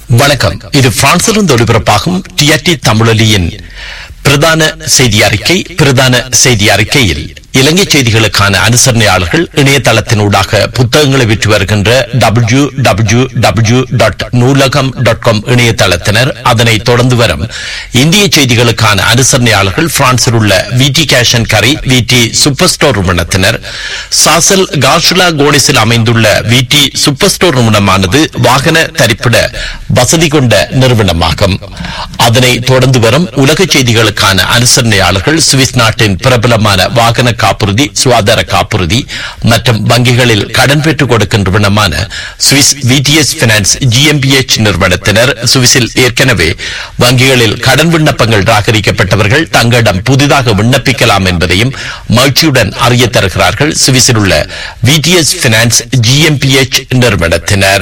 வணக்கம் இது பிரான்சிலிருந்து ஒளிபரப்பாகும் டிஆர்டி தமிழொலியின் பிரதான செய்தி அறிக்கை பிரதான செய்தி அறிக்கையில் இலங்கை செய்திகளுக்கான அனுசரணையாளர்கள் இணையதளத்தினூடாக புத்தகங்களை விற்று வருகின்ற W W W dot Noolaham dot com இணையதளத்தினர் அதனை தொடர்ந்து வரும் இந்திய செய்திகளுக்கான அனுசரணையாளர்கள் பிரான்சில் உள்ள விடி கேஷன் கரை விடி சூப்பர் ஸ்டோர் நிறுவனத்தினர் சாசல் கார்ஷுலா கோடிஸில் அமைந்துள்ள விடி சூப்பர் ஸ்டோர் நிறுவனமானது வாகன தரிப்பிட வசதி கொண்ட நிறுவனமாகும் அதனை தொடர்ந்து வரும் உலக செய்திகளுக்கான அனுசரணையாளர்கள் சுவிஸ் நாட்டின் பிரபலமான வாகன காப்புறுதி சுகாதார காப்புறுதி மற்றும் வங்கிகளில் கடன் பெற்றுக் கொடுக்கின்ற நிறுவனமான சுவிஸ் விடிஎஸ் பினான்ஸ் ஜிஎம்பிஎச் நிறுவனத்தினர் சுவிஸில் ஏற்கனவே வங்கிகளில் கடன் விண்ணப்பங்கள் ராகரிக்கப்பட்டவர்கள் தங்களிடம் புதிதாக விண்ணப்பிக்கலாம் என்பதையும் மகிழ்ச்சியுடன் அறிய தருகிறார்கள் சுவிஸில் உள்ள விடிஎஸ் பினான்ஸ் ஜிஎம்பிஎச் நிறுவனத்தினர்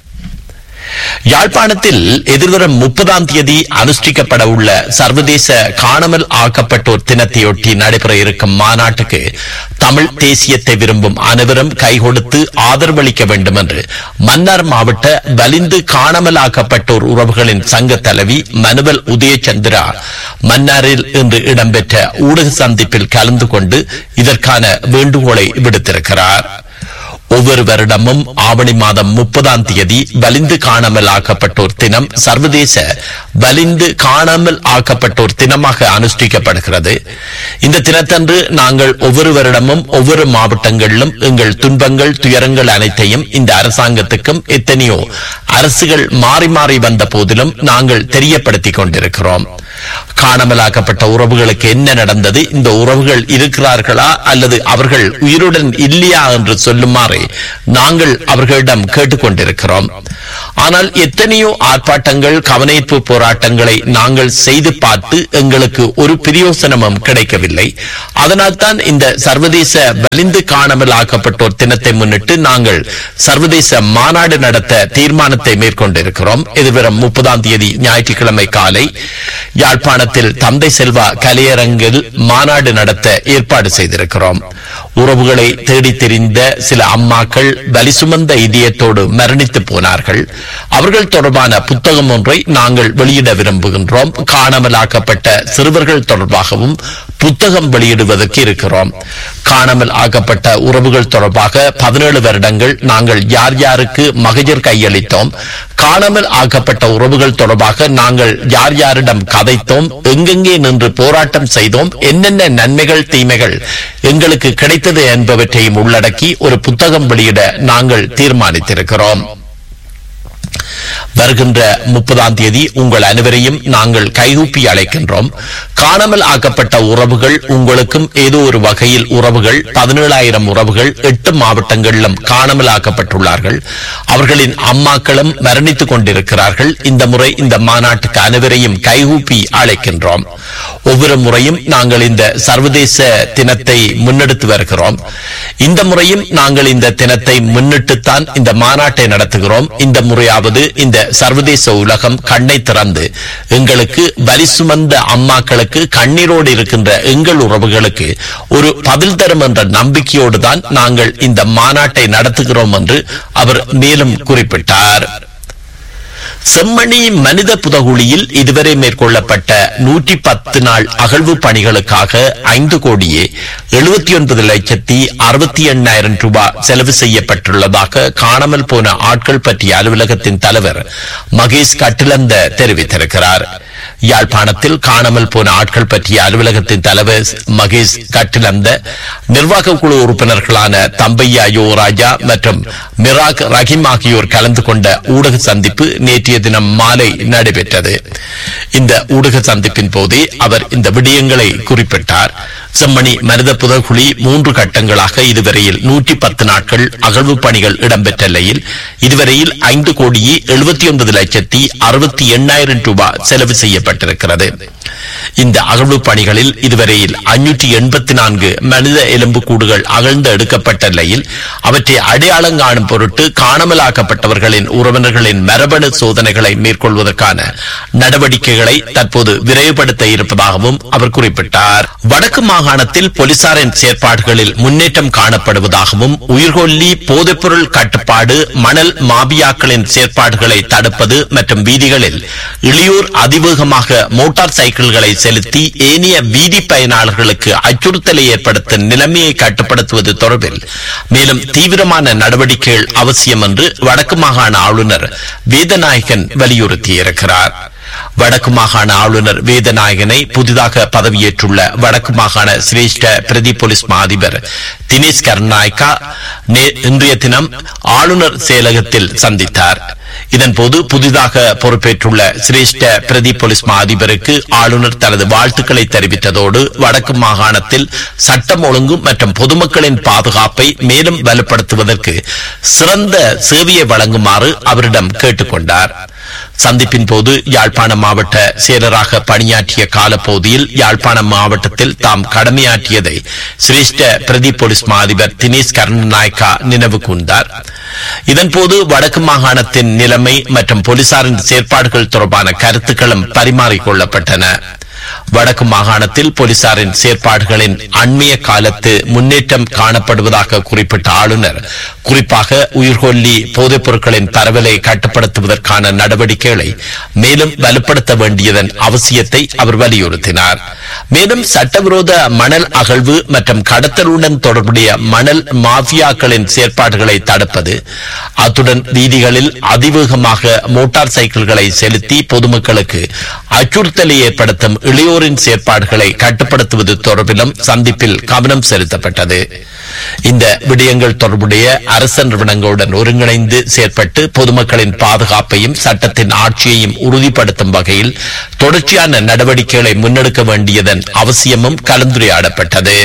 யாழ்ப்பாணத்தில் எதிர்வரும் முப்பதாம் தேதி அனுஷ்டிக்கப்பட உள்ள சர்வதேச காணாமல் ஆக்கப்பட்டோர் தினத்தையொட்டி நடைபெற இருக்கும் மாநாட்டுக்கு தமிழ் தேசியத்தை விரும்பும் அனைவரும் கைகொடுத்து ஆதரவளிக்க வேண்டும் என்று மன்னார் மாவட்ட வலிந்து காணாமல் ஆக்கப்பட்டோர் உறவுகளின் சங்க தலைவி மனுவல் உதயச்சந்திரா மன்னாரில் இன்று இடம்பெற்ற ஊடக சந்திப்பில் கலந்து கொண்டு இதற்கான வேண்டுகோளை விடுத்திருக்கிறார் ஒவ்வொரு வருடமும் ஆவணி மாதம் முப்பதாம் தேதி வலிந்து காணாமல் ஆக்கப்பட்டோர் தினம் சர்வதேச வலிந்து காணாமல் ஆக்கப்பட்டோர் தினமாக அனுஷ்டிக்கப்படுகிறது இந்த தினத்தன்று நாங்கள் ஒவ்வொரு வருடமும் ஒவ்வொரு மாவட்டங்களிலும் எங்கள் துன்பங்கள் துயரங்கள் அனைத்தையும் இந்த அரசாங்கத்துக்கும் எத்தனையோ அரசுகள் மாறி மாறி வந்த போதிலும் நாங்கள் தெரியப்படுத்திக் கொண்டிருக்கிறோம் காணாமலாக்கப்பட்ட உறவுகளுக்கு என்ன நடந்தது இந்த உறவுகள் இருக்கிறார்களா அல்லது அவர்கள் உயிருடன் இல்லையா என்று சொல்லுமாறு நாங்கள் அவர்களிடம் கேட்டுக்கொண்டிருக்கிறோம் ஆனால் எத்தனையோ ஆர்ப்பாட்டங்கள் கவனஈர்ப்பு போராட்டங்களை நாங்கள் செய்து பார்த்து எங்களுக்கு ஒரு பிரயோசனமும் கிடைக்கவில்லை அதனால் தான் இந்த சர்வதேச வலிந்து காணாமல் ஆக்கப்பட்டோர் தினத்தை முன்னிட்டு நாங்கள் சர்வதேச மாநாடு நடத்த தீர்மானத்தை மேற்கொண்டிருக்கிறோம் எதிர்வரும் முப்பதாம் தேதி ஞாயிற்றுக்கிழமை காலை யாழ்ப்பாணத்தில் தந்தை செல்வா கலையரங்கில் மாநாடு நடத்த ஏற்பாடு செய்திருக்கிறோம் உறவுகளை தேடி தெரிந்த சில அம்மாக்கள் வலி சுமந்த இதயத்தோடு மரணித்து போனார்கள் அவர்கள் தொடர்பான புத்தகம் ஒன்றை நாங்கள் வெளியிட விரும்புகின்றோம் காணாமலாக்கப்பட்ட சிறுவர்கள் தொடர்பாகவும் புத்தகம் வெளியிடுவதற்கு இருக்கிறோம் காணாமல் ஆக்கப்பட்ட உறவுகள் தொடர்பாக பதினேழு வருடங்கள் நாங்கள் யார் யாருக்கு மகஜர் கையளித்தோம் காணாமல் ஆக்கப்பட்ட உறவுகள் தொடர்பாக நாங்கள் யார் யாரிடம் கதைத்தோம் எங்கெங்கே நின்று போராட்டம் செய்தோம் என்னென்ன நன்மைகள் தீமைகள் எங்களுக்கு கிடைத்தது என்பவற்றையும் உள்ளடக்கி ஒரு புத்தகம் வெளியிட நாங்கள் தீர்மானித்திருக்கிறோம் வருகின்ற முப்பதாம் தேதி உங்கள் அனைவரையும் நாங்கள் கைகூப்பி அழைக்கின்றோம் காணாமல் ஆக்கப்பட்ட உறவுகள் உங்களுக்கும் ஏதோ ஒரு வகையில் உறவுகள் பதினேழாயிரம் உறவுகள் எட்டு மாவட்டங்களிலும் காணாமல் ஆக்கப்பட்டுள்ளார்கள் அவர்களின் அம்மாக்களும் மரணித்துக் கொண்டிருக்கிறார்கள் இந்த முறை இந்த மாநாட்டுக்கு அனைவரையும் கைகூப்பி அழைக்கின்றோம் ஒவ்வொரு முறையும் நாங்கள் இந்த சர்வதேச தினத்தை முன்னெடுத்து வருகிறோம் இந்த முறையும் நாங்கள் இந்த தினத்தை முன்னிட்டுத்தான் இந்த மாநாட்டை நடத்துகிறோம் இந்த முறையாவது இந்த சர்வதேச உலகம் கண்ணை திறந்து எங்களுக்கு வலி சுமந்த அம்மாக்களுக்கு கண்ணீரோடு இருக்கின்ற எங்கள் உறவுகளுக்கு ஒரு பதில் தரும் என்ற நம்பிக்கையோடு தான் நாங்கள் இந்த மாநாட்டை நடத்துகிறோம் என்று அவர் மேலும் குறிப்பிட்டார் செம்மணி மனித புதகுழியில் இதுவரை மேற்கொள்ளப்பட்ட நூற்றி பத்து நாள் அகழ்வு பணிகளுக்காக ஐந்து கோடியே எழுபத்தி ஒன்பது லட்சத்தி அறுபத்தி எண்ணாயிரம் ரூபாய் செலவு செய்யப்பட்டுள்ளதாக காணாமல் போன ஆட்கள் பற்றிய அலுவலகத்தின் தலைவர் மகேஷ் கட்டிலந்த தெரிவித்திருக்கிறார் யாழ்ப்பாணத்தில் காணாமல் போன ஆட்கள் பற்றிய அலுவலகத்தின் தலைவர் மகேஷ் கட்டிலந்த நிர்வாக குழு உறுப்பினர்களான தம்பையா யோராஜா மற்றும் மிராக் ரஹீம் ஆகியோர் கலந்து கொண்ட ஊடக சந்திப்பு நேற்றைய தினம் மாலை நடைபெற்றது இந்த ஊடக சந்திப்பின் போதே அவர் இந்த விடயங்களை குறிப்பிட்டார் செம்மணி மனித புதகுழி மூன்று கட்டங்களாக இதுவரையில் நூற்றி பத்து நாட்கள் அகழ்வு பணிகள் இடம்பெற்ற நிலையில் இதுவரையில் ஐந்து கோடியே எழுபத்தி ஒன்பது லட்சத்தி அறுபத்தி எண்ணாயிரம் ரூபாய் செலவு செய்யப்பட்டிருக்கிறது இந்த அகழ்வு பணிகளில் இதுவரையில் ஐநூற்றி எண்பத்தி நான்கு மனித எலும்புக்கூடுகள் அகழ்ந்து எடுக்கப்பட்ட நிலையில் அவற்றை அடையாளம் காணும் பொருட்டு காணாமலாக்கப்பட்டவர்களின் உறவினர்களின் மரபணு சோதனைகளை மேற்கொள்வதற்கான நடவடிக்கைகளை தற்போது விரைவுபடுத்த இருப்பதாகவும் அவர் குறிப்பிட்டார் வடக்கு மாகாணத்தில் போலீசாரின் செயற்பாடுகளில் முன்னேற்றம் காணப்படுவதாகவும் உயிர்கொல்லி போதைப்பொருள் கட்டுப்பாடு மணல் மாபியாக்களின் செயற்பாடுகளை தடுப்பது மற்றும் வீதிகளில் இளையோர் அதிவேகமாக மோட்டார் சைக்கிள்களை செலுத்தி ஏனைய வீதி பயனாளர்களுக்கு அச்சுறுத்தலை ஏற்படுத்தும் நிலைமையை கட்டுப்படுத்துவது தொடர்பில் மேலும் தீவிரமான நடவடிக்கைகள் அவசியம் என்று வடக்கு மாகாண ஆளுநர் வேதநாயகன் வலியுறுத்தியிருக்கிறார் வடக்கு மாகாண ஆளுநர் வேதநாயகனை புதிதாக பதவியேற்றுள்ள வடக்கு மாகாண சிரேஷ்ட பிரதி போலீஸ் மா அதிபர் தினேஷ் கருநாயக்கா நே- இன்றைய தினம் ஆளுநர் செயலகத்தில் சந்தித்தார் இதன்போது புதிதாக பொறுப்பேற்றுள்ள சிரேஷ்ட பிரதி போலீஸ் மா அதிபருக்கு ஆளுநர் தனது வாழ்த்துக்களை தெரிவித்ததோடு வடக்கு மாகாணத்தில் சட்டம் ஒழுங்கு மற்றும் பொதுமக்களின் பாதுகாப்பை மேலும் வலுப்படுத்துவதற்கு சிறந்த சேவையை வழங்குமாறு அவரிடம் கேட்டுக்கொண்டார் சந்திப்பின் போது யாழ்ப்பாணம் மாவட்ட செயலராக பணியாற்றிய காலப்பகுதியில் யாழ்ப்பாணம் மாவட்டத்தில் தாம் கடமையாற்றியதை சிரேஷ்ட பிரதி போலீஸ் மா அதிபர் தினேஷ் கருணநாயக்கா நினைவு கூர்ந்தார் இதன்போது வடக்கு மாகாணத்தின் நிலைமை மற்றும் போலீசாரின் செயற்பாடுகள் தொடர்பான கருத்துக்களும் பரிமாறிக்கொள்ளப்பட்டன வடக்கு மாகாணத்தில் போலீசாரின் செயற்பாடுகளின் அண்மைய காலத்து முன்னேற்றம் காணப்படுவதாக குறிப்பிட்ட ஆளுநர் குறிப்பாக உயிர்கொல்லி போதைப் பொருட்களின் பரவலை கட்டுப்படுத்துவதற்கான நடவடிக்கைகளை மேலும் வலுப்படுத்த வேண்டியதன் அவசியத்தை அவர் வலியுறுத்தினார் மேலும் சட்டவிரோத மணல் அகழ்வு மற்றும் கடத்தலுடன் தொடர்புடைய மணல் மாஃபியாக்களின் செயற்பாடுகளை தடுப்பது அத்துடன் வீதிகளில் அதிவேகமாக மோட்டார் சைக்கிள்களை செலுத்தி பொதுமக்களுக்கு அச்சுறுத்தலை ஏற்படுத்தும் இளையோரின் செயற்பாடுகளை கட்டுப்படுத்துவது தொடர்பிலும் சந்திப்பில் கவனம் செலுத்தப்பட்டது இந்த விடயங்கள் தொடர்புடைய அரச நிறுவனங்களுடன் ஒருங்கிணைந்து செயற்பட்டு பொதுமக்களின் பாதுகாப்பையும் சட்டத்தின் ஆட்சியையும் உறுதிப்படுத்தும் வகையில் தொடர்ச்சியான நடவடிக்கைகளை முன்னெடுக்க வேண்டியதன் அவசியமும் கலந்துரையாடப்பட்டது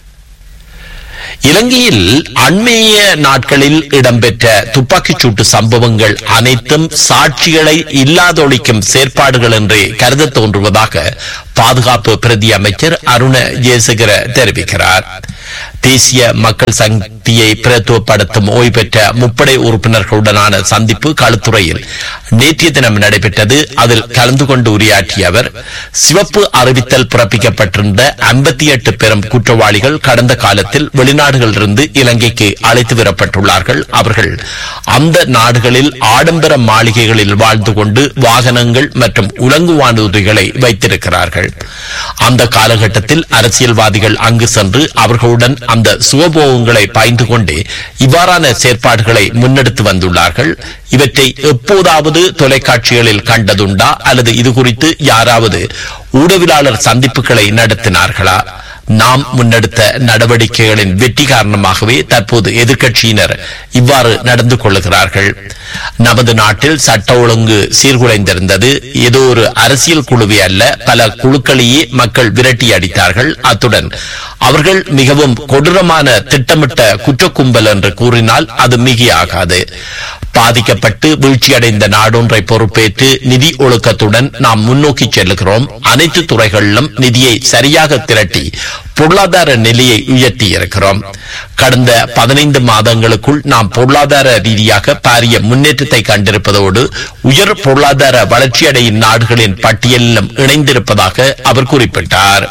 இலங்கையில் அண்மைய நாட்களில் இடம்பெற்ற துப்பாக்கிச் சூட்டு சம்பவங்கள் அனைத்தும் சாட்சிகளை இல்லாதொழிக்கும் செயற்பாடுகள் என்றே கருத தோன்றுவதாக பாதுகாப்பு பிரதி அமைச்சர் அருண ஜெயசேகர தெரிவிக்கிறார் தேசிய மக்கள் சக்தியை பிரத்துவப்படுத்தும் ஓய்வு பெற்ற முப்படை உறுப்பினர்களுடனான சந்திப்பு களுத்துறையில் நேற்றைய தினம் நடைபெற்றது அதில் கலந்து கொண்டு உரையாற்றிய அவர் சிவப்பு அறிவித்தல் பிறப்பிக்கப்பட்டிருந்த ஐம்பத்தி எட்டு பெரும் குற்றவாளிகள் கடந்த காலத்தில் வெளிநாடுகளிலிருந்து இலங்கைக்கு அழைத்து வரப்பட்டுள்ளார்கள் அவர்கள் அந்த நாடுகளில் ஆடம்பர மாளிகைகளில் வாழ்ந்து கொண்டு வாகனங்கள் மற்றும் உலங்கு வானூர்திகளை வைத்திருக்கிறார்கள் அந்த காலகட்டத்தில் அரசியல்வாதிகள் அங்கு சென்று அவர்களுடன் அந்த சுகபோகங்களை பாய்ந்து கொண்டே இவ்வாறான செயற்பாடுகளை முன்னெடுத்து வந்துள்ளார்கள் இவற்றை எப்போதாவது தொலைக்காட்சிகளில் கண்டதுண்டா அல்லது இது குறித்து யாராவது ஊடகவியலாளர் சந்திப்புகளை நடத்தினார்களா நாம் முன்னெடுத்த நடவடிக்கைகளின் வெற்றி காரணமாகவே தற்போது எதிர்க்கட்சியினர் இவ்வாறு நடந்து கொள்ளுகிறார்கள் நமது நாட்டில் சட்ட ஒழுங்கு சீர்குலைந்திருந்தது ஏதோ ஒரு அரசியல் குழுவே அல்ல பல குழுக்களையே மக்கள் விரட்டி அடித்தார்கள் அத்துடன் அவர்கள் மிகவும் கொடூரமான திட்டமிட்ட குற்றக் கும்பல் என்று கூறினால் அது மிகையாகாது பாதிக்கப்பட்டு வீழ்ச்சியடைந்த நாடொன்றை பொறுப்பேற்று நிதி ஒழுக்கத்துடன் நாம் முன்னோக்கி செல்லுகிறோம் அனைத்து துறைகளிலும் நிதியை சரியாக திரட்டி பொருளாதார நிலையை உயர்த்தி இருக்கிறோம் கடந்த பதினைந்து மாதங்களுக்குள் நாம் பொருளாதார ரீதியாக பாரிய முன்னேற்றத்தை கண்டிருப்பதோடு உயர் பொருளாதார வளர்ச்சியடையும் நாடுகளின் பட்டியலிலும் இணைந்திருப்பதாக அவர் குறிப்பிட்டார்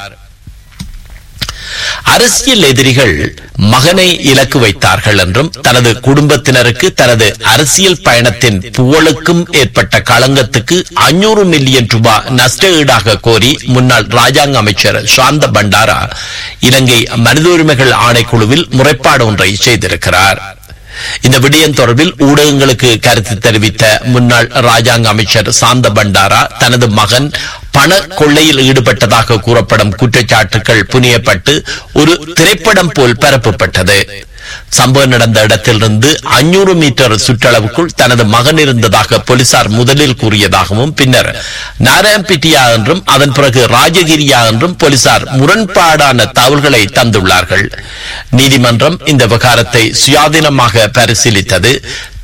அரசியல் எதிரிகள் மகனை இலக்கு வைத்தார்கள் என்றும் தனது குடும்பத்தினருக்கு தனது அரசியல் பயணத்தின் புகழுக்கும் ஏற்பட்ட களங்கத்துக்கு அஞ்சூறு மில்லியன் ரூபாய் நஷ்ட ஈடாக கோரி முன்னாள் ராஜாங்க அமைச்சர் சாந்த பண்டாரா இலங்கை மனித உரிமைகள் ஆணைக்குழுவில் முறைப்பாடு ஒன்றை செய்திருக்கிறார் இந்த விடயம் தொடர்பில் ஊடகங்களுக்கு கருத்து தெரிவித்த முன்னாள் ராஜாங்க அமைச்சர் சாந்த பண்டாரா தனது மகன் பண கொள்ளையில் ஈடுபட்டதாக கூறப்படும் குற்றச்சாட்டுகள் புனியப்பட்டு ஒரு திரைப்படம் போல் பரப்பப்பட்டது சம்பவம் நடந்த இடத்திலிருந்து அஞ்சூறு மீட்டர் சுற்றளவுக்குள் தனது மகன் இருந்ததாக போலீசார் முதலில் கூறியதாகவும் பின்னர் நாராயண்பிட்டியா என்றும் அதன் பிறகு ராஜகிரியா என்றும் போலீசார் முரண்பாடான தகவல்களை தந்துள்ளார்கள் நீதிமன்றம் இந்த விவகாரத்தை சுயாதீனமாக பரிசீலித்தது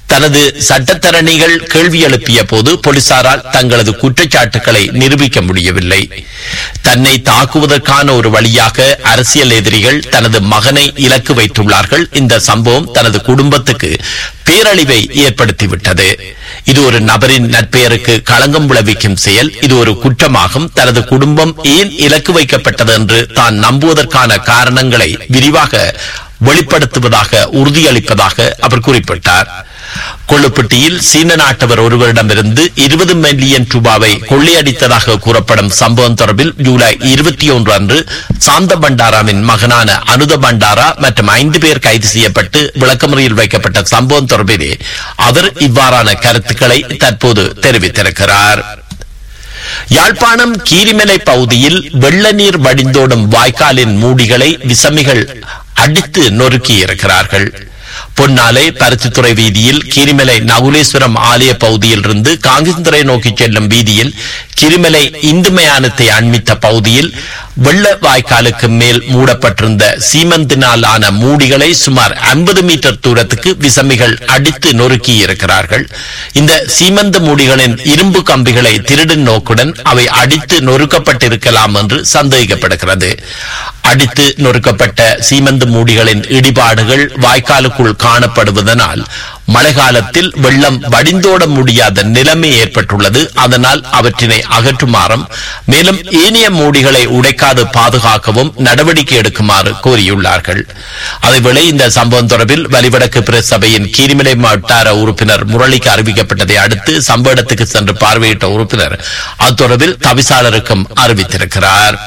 தனது சட்டத்தரணிகள் கேள்வி எழுப்பிய போது போலீசாரால் தங்களது குற்றச்சாட்டுகளை நிரூபிக்க முடியவில்லை தன்னை தாக்குவதற்கான ஒரு வழியாக அரசியல் எதிரிகள் தனது மகனை இலக்கு வைத்துள்ளார்கள் இந்த சம்பவம் தனது குடும்பத்துக்கு பேரழிவை ஏற்படுத்திவிட்டது இது ஒரு நபரின் நற்பெயருக்கு களங்கம் விளைவிக்கும் செயல் இது ஒரு குற்றமாகும் தனது குடும்பம் ஏன் இலக்கு வைக்கப்பட்டது என்று தான் நம்புவதற்கான காரணங்களை விரிவாக வெளிப்படுத்துவதாக உறுதியளிப்பதாக அவர் குறிப்பிட்டார் கொள்ளுப்பட்டியில் சீன நாட்டவர் ஒருவரிடமிருந்து இருபது மில்லியன் ரூபாவை கொள்ளையடித்ததாக கூறப்படும் சம்பவம் தொடர்பில் ஜூலை இருபத்தி ஒன்று அன்று சாந்த பண்டாராவின் மகனான அனுத பண்டாரா மற்றும் ஐந்து பேர் கைது செய்யப்பட்டு விளக்கமுறையில் வைக்கப்பட்ட சம்பவம் தொடர்பிலே அவர் இவ்வாறான கருத்துக்களை தற்போது தெரிவித்திருக்கிறார் யாழ்ப்பாணம் கீரிமலை பகுதியில் வெள்ள நீர் வடிந்தோடும் வாய்க்காலின் மூடிகளை விசமிகள் அடித்து நொறுக்கியிருக்கிறார்கள் பொன்னாலை பருத்தித்துறை வீதியில் கிரிமலை நகுலேஸ்வரம் ஆலய பகுதியில் இருந்து காங்கிரந்துறை நோக்கி செல்லும் வீதியில் கிரிமலை இந்து மயானத்தை அண்மித்த பகுதியில் வெள்ள வாய்க்காலுக்கு மேல் மூடப்பட்டிருந்த சீமந்தினால் ஆன மூடிகளை சுமார் 50 மீட்டர் தூரத்துக்கு விசமிகள் அடித்து நொறுக்கி இருக்கிறார்கள் இந்த சீமந்த மூடிகளின் இரும்பு கம்பிகளை திருடும் நோக்குடன் அவை அடித்து நொறுக்கப்பட்டிருக்கலாம் என்று சந்தேகிக்கப்படுகிறது அடித்து நொறுக்கப்பட்ட சீமந்து மூடிகளின் இடிபாடுகள் வாய்க்காலுக்குள் காணப்படுவதனால் மழை காலத்தில் வெள்ளம் வடிந்தோட முடியாத நிலைமை ஏற்பட்டுள்ளது அதனால் அவற்றினை அகற்றுமாறும் மேலும் ஏனைய மூடிகளை உடைக்காது பாதுகாக்கவும் நடவடிக்கை எடுக்குமாறு கோரியுள்ளார்கள் அதேவேளை இந்த சம்பவம் தொடர்பில் வலிவடக்கு பிரஸ் சபையின் கீரிமலை வட்டார உறுப்பினர் முரளிக்கு அறிவிக்கப்பட்டதை அடுத்து சம்பவ இடத்துக்கு சென்று பார்வையிட்ட உறுப்பினர் அது தொடர்பில் தவிசாளருக்கும் அறிவித்திருக்கிறார்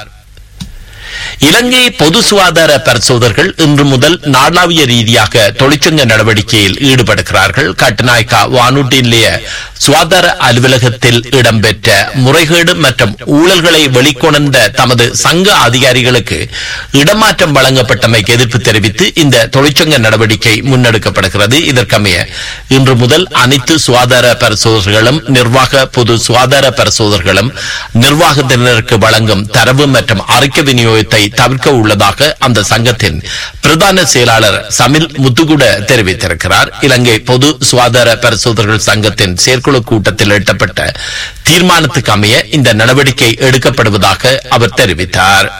இலங்கை பொது சுகாதார பரிசோதகர்கள் இன்று முதல் நாடாவிய ரீதியாக தொழிற்சங்க நடவடிக்கையில் ஈடுபடுகிறார்கள் கட்டுநாயக்கா வானூட்டி நிலைய சுகாதார அலுவலகத்தில் இடம்பெற்ற முறைகேடு மற்றும் ஊழல்களை வெளிக்கொணர்ந்த தமது சங்க அதிகாரிகளுக்கு இடமாற்றம் வழங்கப்பட்டமைக்கு எதிர்ப்பு தெரிவித்து இந்த தொழிற்சங்க நடவடிக்கை முன்னெடுக்கப்படுகிறது இதற்கமைய இன்று முதல் அனைத்து சுகாதார பரிசோதகர்களும் நிர்வாக பொது சுகாதார பரிசோதகர்களும் நிர்வாகத்தினருக்கு வழங்கும் தரவு மற்றும் அறிக்கை விநியோகத்தை தவிர்க்க உள்ளதாக அந்த சங்கத்தின் பிரதான செயலாளர் சமில் முத்துகுட தெரிவித்திருக்கிறார் இலங்கை பொது சுகாதார பரிசோதகர்கள் சங்கத்தின் செயற்குழு கூட்டத்தில் எட்டப்பட்ட தீர்மானத்துக்கு அமைய இந்த நடவடிக்கை எடுக்கப்படுவதாக அவர் தெரிவித்தார்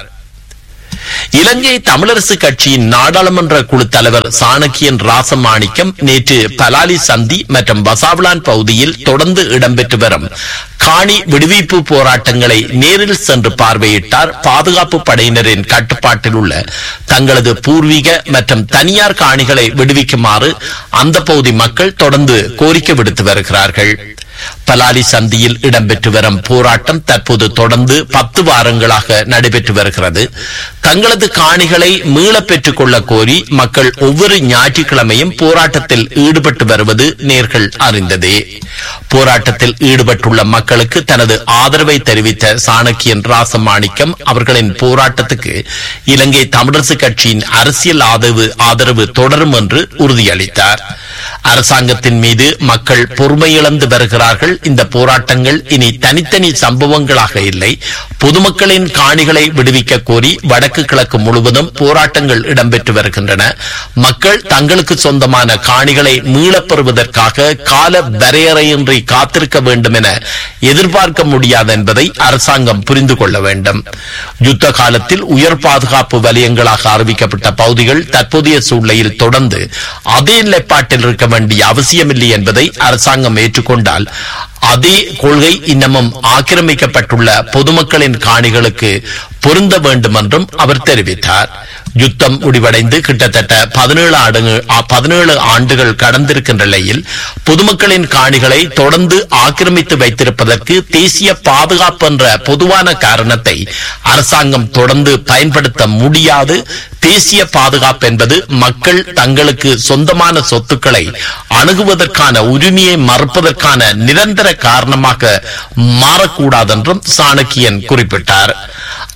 இலங்கை தமிழரசு கட்சியின் நாடாளுமன்ற குழு தலைவர் சாணக்கியன் ராசமாணிக்கம் நேற்று பலாலி சந்தி மற்றும் பசாவளான் பகுதியில் தொடர்ந்து இடம்பெற்று வரும் காணி விடுவிப்பு போராட்டங்களை நேரில் சென்று பார்வையிட்டார் பாதுகாப்பு படையினரின் கட்டுப்பாட்டில் உள்ள தங்களது பூர்வீக மற்றும் தனியார் காணிகளை விடுவிக்குமாறு அந்த பகுதி மக்கள் தொடர்ந்து கோரிக்கை விடுத்து வருகிறார்கள் பலாலி சந்தியில் இடம்பெற்று வரும் போராட்டம் தற்போது தொடர்ந்து பத்து வாரங்களாக நடைபெற்று வருகிறது தங்களது காணிகளை மீள பெற்றுக் கொள்ள கோரி மக்கள் ஒவ்வொரு ஞாயிற்றுக்கிழமையும் போராட்டத்தில் ஈடுபட்டு வருவது நேர்கள் அறிந்ததே போராட்டத்தில் ஈடுபட்டுள்ள மக்களுக்கு தனது ஆதரவை தெரிவித்த சாணக்கியன் ராசமாணிக்கம் அவர்களின் போராட்டத்துக்கு இலங்கை தமிழரசு கட்சியின் அரசியல் ஆதரவு ஆதரவு தொடரும் என்று உறுதியளித்தார் அரசாங்கத்தின் மீது மக்கள் பொறுமை இழந்து வருகிறார்கள் இந்த போராட்டங்கள் இனி தனித்தனி சம்பவங்களாக இல்லை பொதுமக்களின் காணிகளை விடுவிக்க கோரி வடக்கு கிழக்கு முழுவதும் போராட்டங்கள் இடம்பெற்று வருகின்றன மக்கள் தங்களுக்கு சொந்தமான காணிகளை மீளப் பெறுவதற்காக கால வரையறையின்றி காத்திருக்க வேண்டும் என எதிர்பார்க்க முடியாது என்பதை அரசாங்கம் புரிந்து கொள்ள வேண்டும் யுத்த காலத்தில் உயர் பாதுகாப்பு வலயங்களாக அறிவிக்கப்பட்ட பகுதிகள் தற்போதைய சூழ்நிலையில் தொடர்ந்து அதே நிலைப்பாட்டில் இருக்க வேண்டிய அவசியமில்லை என்பதை அரசாங்கம் ஏற்றுக்கொண்டால் அதே கொள்கை இன்னமும் ஆக்கிரமிக்கப்பட்டுள்ள பொதுமக்களின் காணிகளுக்கு பொருந்த வேண்டும் என்றும் அவர் தெரிவித்தார் யுத்தம் முடிவடைந்து கிட்டத்தட்ட பதினேழு ஆண்டுகள் பதினேழு ஆண்டுகள் கடந்திருக்கின்ற நிலையில் பொதுமக்களின் காணிகளை தொடர்ந்து ஆக்கிரமித்து வைத்திருப்பதற்கு தேசிய பாதுகாப்பு என்ற பொதுவான காரணத்தை அரசாங்கம் தொடர்ந்து பயன்படுத்த முடியாது தேசிய பாதுகாப்பு என்பது மக்கள் தங்களுக்கு சொந்தமான சொத்துக்களை அணுகுவதற்கான உரிமையை மறுப்பதற்கான நிரந்தர காரணமாக மாறக்கூடாதென்றும் சாணக்கியன் குறிப்பிட்டார்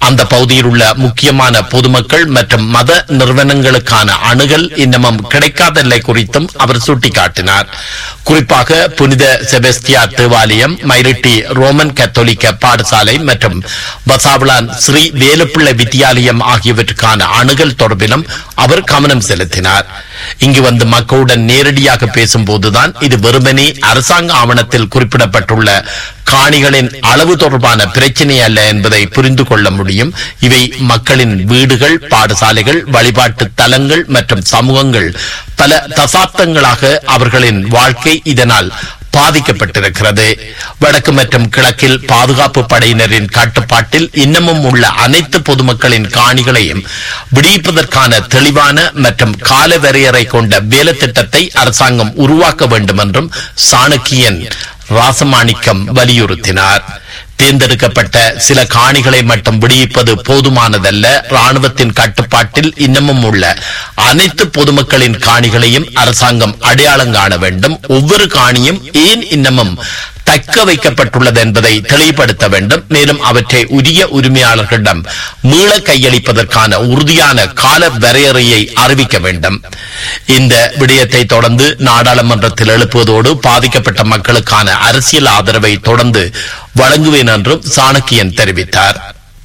அந்த பகுதியில் உள்ள முக்கியமான பொதுமக்கள் மற்றும் மத நிறுவனங்களுக்கான அணுகல் இன்னமும் கிடைக்காத நிலை குறித்தும் அவர் சுட்டிக்காட்டினார் குறிப்பாக புனித செபஸ்தியார் தேவாலயம் மயிரிட்டி ரோமன் கத்தோலிக்க பாடசாலை மற்றும் பசாவளான் ஸ்ரீ வேலுப்பிள்ளை வித்தியாலயம் ஆகியவற்றுக்கான அணுகல் தொடர்பிலும் அவர் கவனம் செலுத்தினார் இங்கு வந்து மக்களுடன் நேரடியாக பேசும்போதுதான் இது வெறுமனே அரசாங்க ஆவணத்தில் குறிப்பிடப்பட்டுள்ள காணிகளின் அளவு தொடர்பான பிரச்சனை அல்ல என்பதை புரிந்து கொள்ள முடியும் இவை மக்களின் வீடுகள் பாடசாலைகள் வழிபாட்டு தலங்கள் மற்றும் சமூகங்கள் பல தசாப்தங்களாக அவர்களின் வாழ்க்கை இதனால் பாதிக்கப்பட்டிருக்கிறது வடக்கு மற்றும் கிழக்கில் பாதுகாப்பு படையினரின் கட்டுப்பாட்டில் இன்னமும் உள்ள அனைத்து பொதுமக்களின் காணிகளையும் விடுவிப்பதற்கான தெளிவான மற்றும் கால வரையறை கொண்ட வேலை திட்டத்தை அரசாங்கம் உருவாக்க வேண்டும் என்றும் சாணக்கியன் ராசமாணிக்கம் வலியுறுத்தினார் தேர்ந்தெடுக்கப்பட்ட சில காணிகளை மட்டும் விடுவிப்பது போதுமானதல்ல ராணுவத்தின் கட்டுப்பாட்டில் இன்னமும் உள்ள அனைத்து பொதுமக்களின் காணிகளையும் அரசாங்கம் அடையாளம் காண வேண்டும் ஒவ்வொரு காணியும் ஏன் இன்னமும் தக்க வைக்கப்பட்டுள்ளது என்பதை தெளிவுபடுத்த வேண்டும் மேலும் அவற்றை உரிய உரிமையாளர்களிடம் மீள கையளிப்பதற்கான உறுதியான கால வரையறையை அறிவிக்க வேண்டும் இந்த விடயத்தை தொடர்ந்து நாடாளுமன்றத்தில் எழுப்புவதோடு பாதிக்கப்பட்ட மக்களுக்கான அரசியல் ஆதரவை தொடர்ந்து வழங்குவேன் என்றும் சாணக்கியன் தெரிவித்தார்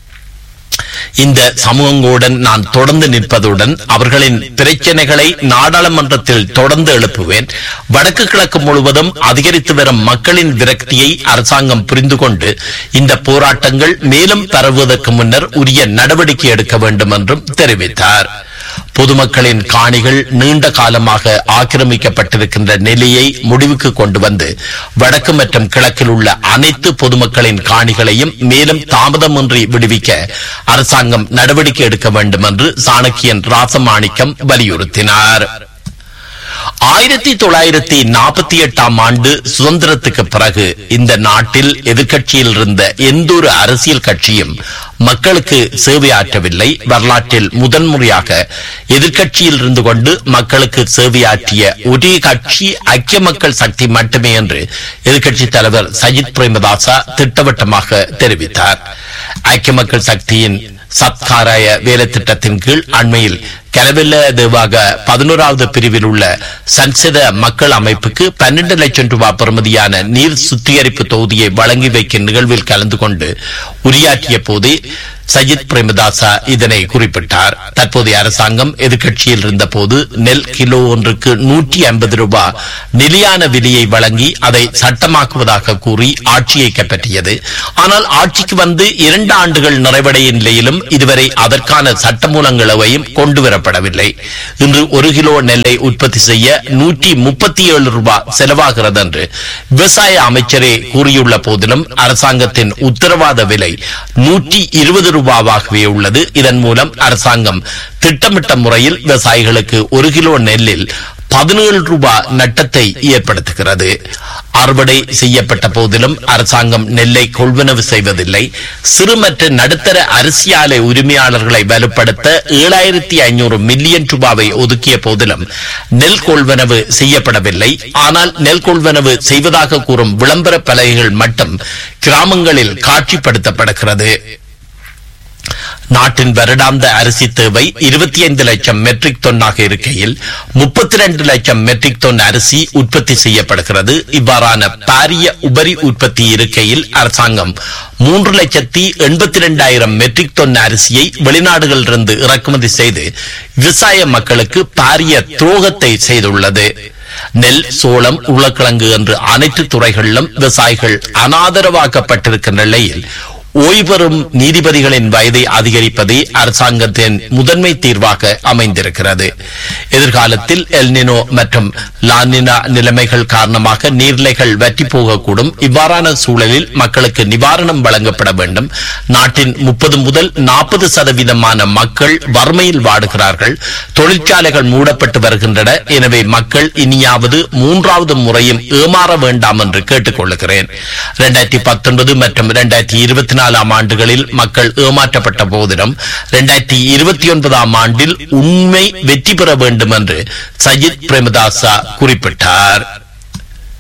இந்த சமூகங்களுடன் நான் தொடர்ந்து நிற்பதுடன் அவர்களின் பிரச்சனைகளை நாடாளுமன்றத்தில் தொடர்ந்து எழுப்புவேன் வடக்கு கிழக்கு முழுவதும் அதிகரித்து வரும் மக்களின் விரக்தியை அரசாங்கம் புரிந்து கொண்டு இந்த போராட்டங்கள் மேலும் பரவுவதற்கு முன்னர் உரிய நடவடிக்கை எடுக்க வேண்டும் என்றும் தெரிவித்தார் பொதுமக்களின் காணிகள் நீண்ட காலமாக ஆக்கிரமிக்கப்பட்டிருக்கின்ற நிலையை முடிவுக்கு கொண்டு வந்து வடக்கு மற்றும் கிழக்கில் உள்ள அனைத்து பொதுமக்களின் காணிகளையும் மேலும் தாமதமின்றி விடுவிக்க அரசாங்கம் நடவடிக்கை எடுக்க வேண்டும் என்று சாணக்கியன் ராசமாணிக்கம் வலியுறுத்தினார் ஆயிரத்தி தொள்ளாயிரத்தி நாற்பத்தி எட்டாம் ஆண்டு சுதந்திரத்துக்கு பிறகு இந்த நாட்டில் எதிர்க்கட்சியில் இருந்த எந்த ஒரு அரசியல் கட்சியும் மக்களுக்கு சேவையாற்றவில்லை வரலாற்றில் முதன்முறையாக எதிர்க்கட்சியில் இருந்து கொண்டு மக்களுக்கு சேவையாற்றிய ஒரே கட்சி ஐக்கிய மக்கள் சக்தி மட்டுமே என்று எதிர்க்கட்சி தலைவர் சஜித் பிரேமதாசா திட்டவட்டமாக தெரிவித்தார் ஐக்கிய மக்கள் சக்தியின் சத்காராய வேலை திட்டத்தின் கீழ் அண்மையில் கலவெல்ல தேவாக பதினோராவது பிரிவில் உள்ள சன்சத மக்கள் அமைப்புக்கு பன்னெண்டு லட்சம் ரூபாய் பெறுமதியான நீர் சுத்திகரிப்பு தொகுதியை வழங்கி வைக்கும் நிகழ்வில் கலந்து கொண்டு உரையாற்றிய போதே சஜித் பிரேமதாசா இதனை குறிப்பிட்டார் தற்போதைய அரசாங்கம் எதிர்க்கட்சியில் இருந்தபோது நெல் கிலோ ஒன்றுக்கு நூற்றி ஐம்பது ரூபாய் நிலையான விலையை வழங்கி அதை சட்டமாக்குவதாக கூறி ஆட்சியை கைப்பற்றியது ஆனால் ஆட்சிக்கு வந்து இரண்டு ஆண்டுகள் நிறைவடைய நிலையிலும் இதுவரை அதற்கான சட்டமூலங்களவையும் கொண்டு வரப்படவில்லை இன்று ஒரு கிலோ நெல்லை உற்பத்தி செய்ய நூற்றி முப்பத்தி ஏழு ரூபாய் செலவாகிறது என்று விவசாய அமைச்சரே கூறியுள்ள போதிலும் அரசாங்கத்தின் உத்தரவாத விலை நூற்றி இருபது ரூபாவாகவே உள்ளது இதன் மூலம் அரசாங்கம் திட்டமிட்ட முறையில் விவசாயிகளுக்கு ஒரு கிலோ நெல்லில் பதினேழு ரூபாய் நட்டத்தை ஏற்படுத்துகிறது அறுவடை செய்யப்பட்ட போதிலும் அரசாங்கம் நெல்லை கொள்வனவு செய்வதில்லை சிறு மற்றும் நடுத்தர அரிசி ஆலை உரிமையாளர்களை வலுப்படுத்த ஏழாயிரத்தி ஐநூறு மில்லியன் ரூபாவை ஒதுக்கிய போதிலும் நெல் கொள்வனவு செய்யப்படவில்லை ஆனால் நெல் கொள்வனவு செய்வதாக கூறும் விளம்பர பலகைகள் மட்டும் கிராமங்களில் காட்சிப்படுத்தப்படுகிறது நாட்டின் வருடாந்த அரிசி தேவை இருபத்தி ஐந்து லட்சம் மெட்ரிக் டன்னாக இருக்கையில் முப்பத்தி ரெண்டு லட்சம் மெட்ரிக் டன் அரிசி உற்பத்தி செய்யப்படுகிறது இவ்வாறான பாரிய உபரி உற்பத்தி இருக்கையில் அரசாங்கம் மூன்று லட்சத்தி எண்பத்தி இரண்டாயிரம் மெட்ரிக் டன் அரிசியை வெளிநாடுகளிலிருந்து இறக்குமதி செய்து விவசாய மக்களுக்கு பாரிய துரோகத்தை செய்துள்ளது நெல் சோளம் உருளைக்கிழங்கு என்று அனைத்து துறைகளிலும் விவசாயிகள் அனாதரவாக்கப்பட்டிருக்கின்ற நிலையில் ஓய்வெறும் நீதிபதிகளின் வயதை அதிகரிப்பதே அரசாங்கத்தின் முதன்மை தீர்வாக அமைந்திருக்கிறது எதிர்காலத்தில் எல்னினோ மற்றும் லானினா நிலைமைகள் காரணமாக நீர்நிலைகள் வற்றி போகக்கூடும் இவ்வாறான சூழலில் மக்களுக்கு நிவாரணம் வழங்கப்பட வேண்டும் நாட்டின் முப்பது முதல் நாற்பது சதவீதமான மக்கள் வறுமையில் வாடுகிறார்கள் தொழிற்சாலைகள் மூடப்பட்டு வருகின்றன எனவே மக்கள் இனியாவது மூன்றாவது முறையும் ஏமாற வேண்டாம் என்று கேட்டுக் கொள்ளுகிறேன் இரண்டாயிரத்தி பத்தொன்பது மற்றும் இரண்டாயிரத்தி இருபத்தி நாலாம் ஆண்டுகளில் மக்கள் ஏமாற்றப்பட்ட போதிலும் இரண்டாயிரத்தி இருபத்தி ஒன்பதாம் ஆண்டில் உண்மை வெற்றி பெற வேண்டும் என்று சஜித் பிரேமதாசா குறிப்பிட்டார்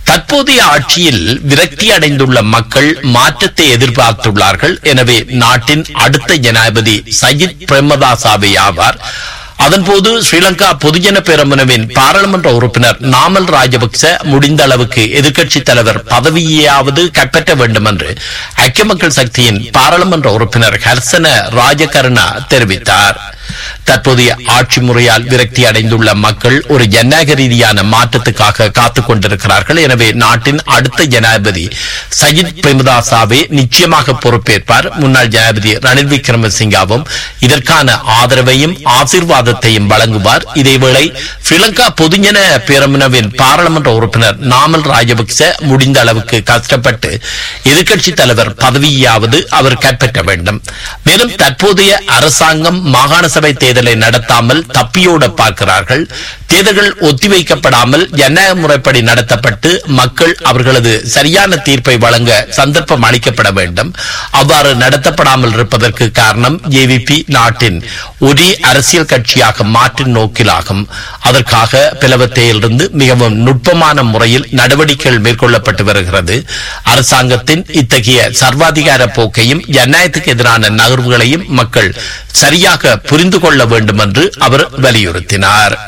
தற்போதைய ஆட்சியில் விரக்தி அடைந்துள்ள மக்கள் மாற்றத்தை எதிர்பார்த்துள்ளார்கள் எனவே நாட்டின் அடுத்த ஜனாதிபதி சஜித் பிரேமதாசாவே ஆவார் அதன்போது ஸ்ரீலங்கா பொதுஜன பெரமுனவின் பாராளுமன்ற உறுப்பினர் நாமல் ராஜபக்ச முடிந்த அளவுக்கு எதிர்க்கட்சி தலைவர் பதவியையாவது கைப்பற்ற வேண்டும் என்று ஐக்கிய மக்கள் சக்தியின் பாராளுமன்ற உறுப்பினர் ஹர்சன ராஜகருணா தெரிவித்தார் தற்போதைய ஆட்சி முறையால் விரக்தி அடைந்துள்ள மக்கள் ஒரு ஜனநாயக ரீதியான மாற்றத்துக்காக காத்துக் கொண்டிருக்கிறார்கள் எனவே நாட்டின் அடுத்த ஜனாதிபதி சஜித் பிரேமதாசாவே நிச்சயமாக பொறுப்பேற்பார் முன்னாள் ஜனாதிபதி ரணில் விக்ரமசிங்காவும் இதற்கான ஆதரவையும் ஆசீர்வாதத்தையும் வழங்குவார் இதேவேளை ஸ்ரீலங்கா பொதுஜன பேரமுனவின் பாராளுமன்ற உறுப்பினர் நாமல் ராஜபக்ச முடிந்த அளவுக்கு கஷ்டப்பட்டு எதிர்க்கட்சி தலைவர் பதவியாவது அவர் கைப்பற்ற வேண்டும் மேலும் தற்போதைய அரசாங்கம் மாகாண சபை தேர்தலை நடத்தாமல் தப்பியோட பார்க்கிறார்கள் தேர்தல்கள் ஒத்திவைக்கப்படாமல் ஜனநாயக முறைப்படி நடத்தப்பட்டு மக்கள் அவர்களது சரியான தீர்ப்பை வழங்க சந்தர்ப்பம் அளிக்கப்பட வேண்டும் அவ்வாறு நடத்தப்படாமல் இருப்பதற்கு காரணம் ஜேவிபி நாட்டின் ஒரே அரசியல் கட்சியாக மாற்றும் நோக்கிலாகும் அதற்காக பிளவத்தையிலிருந்து மிகவும் நுட்பமான முறையில் நடவடிக்கைகள் மேற்கொள்ளப்பட்டு வருகிறது அரசாங்கத்தின் இத்தகைய சர்வாதிகார போக்கையும் ஜனநாயகத்துக்கு எதிரான நகர்வுகளையும் மக்கள் சரியாக புரிந்து கொள்ள வேண்டும் என்று அவர் வலியுறுத்தினார்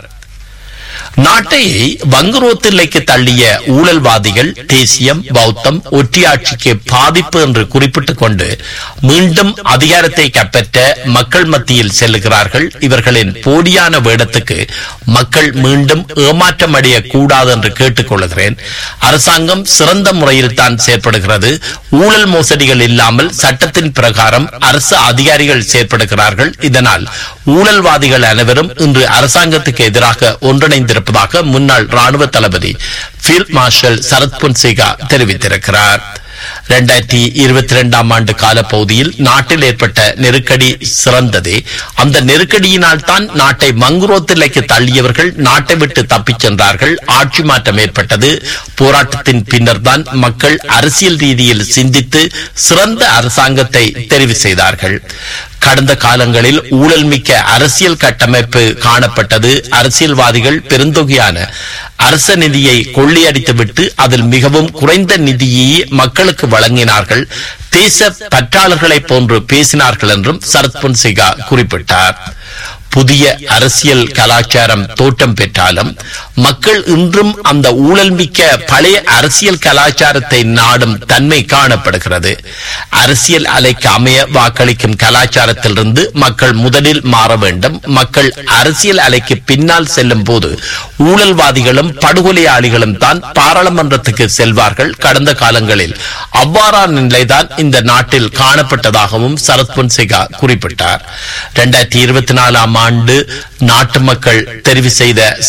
நாட்டை வங்குரோத்தில்லைக்கு தள்ளிய ஊழல்வாதிகள் தேசியம் பௌத்தம் ஒற்றியாட்சிக்கு பாதிப்பு என்று குறிப்பிட்டுக் கொண்டு மீண்டும் அதிகாரத்தை கைப்பற்ற மக்கள் மத்தியில் செல்லுகிறார்கள் இவர்களின் போலியான வேடத்துக்கு மக்கள் மீண்டும் ஏமாற்றம் அடைய கூடாது என்று கேட்டுக் கொள்கிறேன் அரசாங்கம் சிறந்த முறையில் தான் செயற்படுகிறது ஊழல் மோசடிகள் இல்லாமல் சட்டத்தின் பிரகாரம் அரசு அதிகாரிகள் செயற்படுகிறார்கள் இதனால் ஊழல்வாதிகள் அனைவரும் இன்று அரசாங்கத்துக்கு எதிராக ஒன்றிணைந்திருப்பதாக முன்னாள் ராணுவ தளபதி ஃபீல்ட் மார்ஷல் சரத் பொன்சேகா தெரிவித்திருக்கிறார் இரண்டாயிரத்தி இருபத்தி இரண்டாம் ஆண்டு காலப்பகுதியில் நாட்டில் ஏற்பட்ட நெருக்கடி சிறந்ததே அந்த நெருக்கடியினால் தான் நாட்டை மங்குரோத்திலைக்கு தள்ளியவர்கள் நாட்டை விட்டு தப்பிச் சென்றார்கள் ஆட்சி மாற்றம் ஏற்பட்டது போராட்டத்தின் பின்னர் தான் மக்கள் அரசியல் ரீதியில் சிந்தித்து சிறந்த அரசாங்கத்தை தெரிவு செய்தார்கள் கடந்த காலங்களில் ஊழல் மிக்க அரசியல் கட்டமைப்பு காணப்பட்டது அரசியல்வாதிகள் பெருந்தொகையான அரச நிதியை கொள்ளையடித்துவிட்டு அதில் மிகவும் குறைந்த நிதியை மக்களுக்கு வழங்கினார்கள் தேச பற்றாளர்களைப் போன்று பேசினார்கள் என்றும் சரத் பொன்சேகா குறிப்பிட்டார் புதிய அரசியல் கலாச்சாரம் தோற்றம் பெற்றாலும் மக்கள் இன்றும் அந்த ஊழல் மிக்க பழைய அரசியல் கலாச்சாரத்தை நாடும் தன்மை காணப்படுகிறது அரசியல் அலைக்கு அமைய வாக்களிக்கும் கலாச்சாரத்திலிருந்து மக்கள் முதலில் மாற வேண்டும் மக்கள் அரசியல் அலைக்கு பின்னால் செல்லும் போது ஊழல்வாதிகளும் படுகொலையாளிகளும் தான் பாராளுமன்றத்துக்கு செல்வார்கள் கடந்த காலங்களில் அவ்வாறான நிலைதான் இந்த நாட்டில் காணப்பட்டதாகவும் சரத் பொன்சேகா குறிப்பிட்டார் இரண்டாயிரத்தி இருபத்தி நாலாம் ஆண்டு நாட்டு மக்கள் தெரிவு செய்த